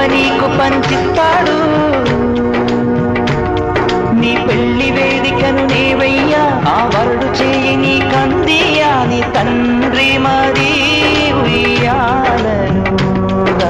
నీకు పంచిస్తాడు నీ పెళ్లి వేదికను నేవయ్యా ఆ వరుడు చేయి నీ కందియా నీ తండ్రి మరీ ఉయ్యాలనుగా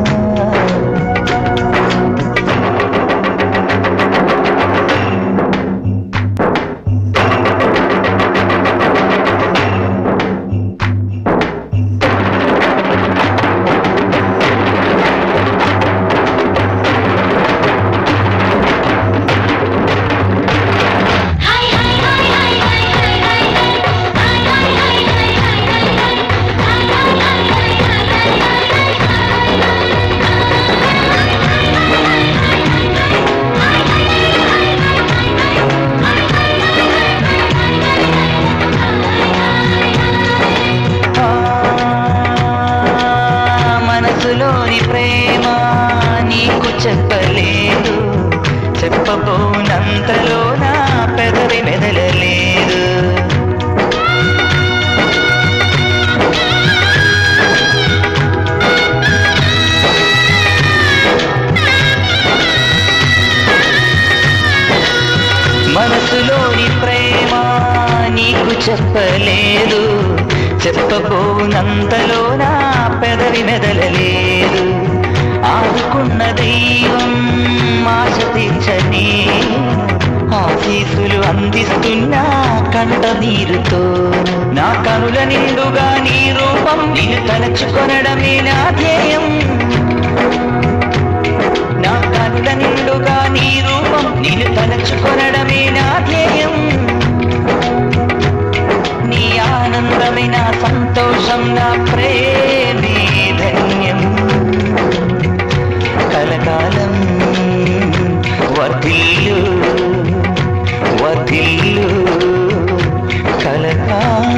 ఆ, మనసులోని ప్రేమ నీకు చెప్పలేదు చెప్పబోనంతలో నా పెదవి మెదలలేదు మనసులోని ప్రేమ నీకు చెప్పలేదు చెప్పబోనంతలో నా పెదవి మెదలలేదు ఆదుకున్న దైవం ఆశ తీర్చని ఆశీసులు అందిస్తున్నా కంట నీరుతో నా కనుల నిండుగా నీ రూపం నేను తలచుకొనడమే నా ధ్యేయం నా కనుల నిండుగా నీ రూపం నేను తలచుకొనడమే నా ధ్యేయం నీ ఆనందమే నా సంతోషం నా ప్రేమే ధన్యం కలకాలం వర్ధిల్లు వర్ధిల్లు కలకాలం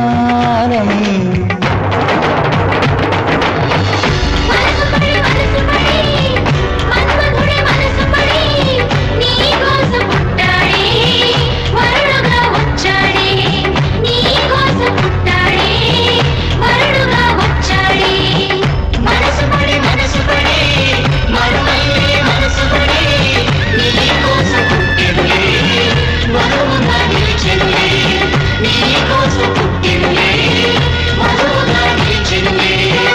మనసు పడి మనసు పడి మన్మధుడి మనసు పడి నీ కోసం పుట్టాడే వరుడుగా వచ్చాడే నీ కోసం పుట్టాడే వరుడుగా వచ్చాడే మనసు పడి మనసు పడి మన్మధుడి మనసు పడి నీ కోసం పుట్టిందే వరుడుగా నిలిచిందే నీ కోసం పుట్టిందే వరుడుగా నిలిచిందే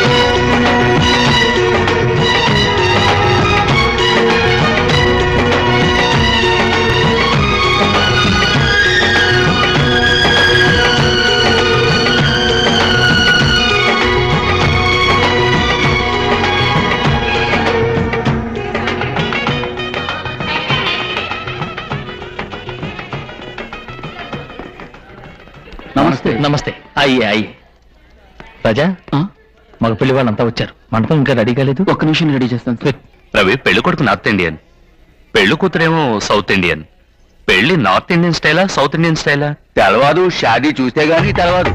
నమస్తే నమస్తే అయ్యే అయ్యే రాజా మగ పెళ్లి వాళ్ళంతా వచ్చారు మండపం ఇంకా రెడీ కాలేదు ఒక్క నిమిషం రెడీ చేస్తాను సార్ రవి పెళ్లి కొడుకు నార్త్ ఇండియన్ పెళ్లి కూతురేమో సౌత్ ఇండియన్ పెళ్లి నార్త్ ఇండియన్ స్టైలా సౌత్ ఇండియన్ స్టైలా తెలవాదు షాదీ చూస్తే గానీ తెలవాదు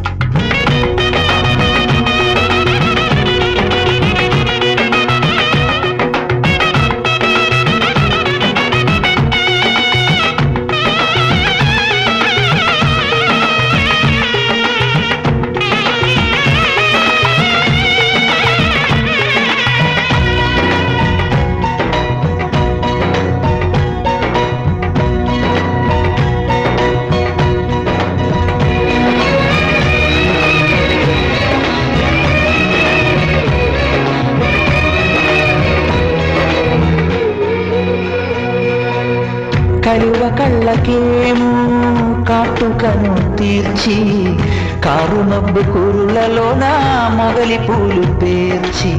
కలువ కళ్ళకేమో కాటుకను తీర్చి కారు మబ్బు కురులలో నా మొగలి పూలు పేర్చి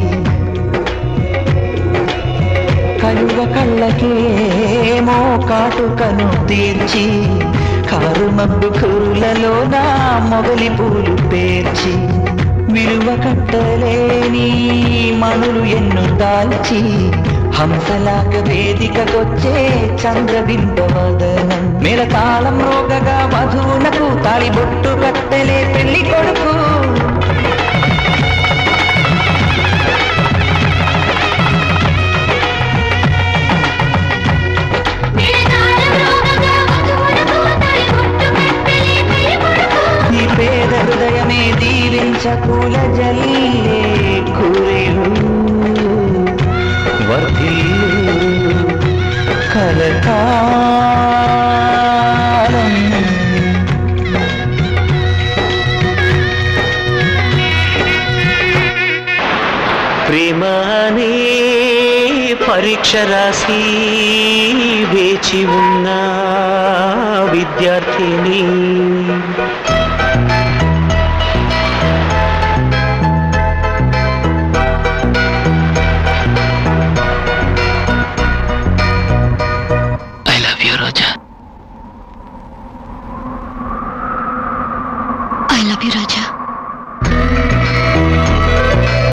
కలువ కళ్ళకేమో కాటుకను తీర్చి కారు మబ్బు కురులలో నా మొగలి పూలు పేర్చి విలువ కట్టలేని మనులు ఎన్ను దాల్చి హంసలాగ వేదికకొచ్చే చంద్రబింబవదనం మేల తాళం రోగగా వధువునకు తాళి బొట్టు కట్టలే పెళ్లి కొడుకు ఈ పేద హృదయమే దీవించ పూల జల్లే కురేలు కలకాలం ప్రేమనే పరీక్ష రాసి వేచి ఉన్న విద్యార్థిని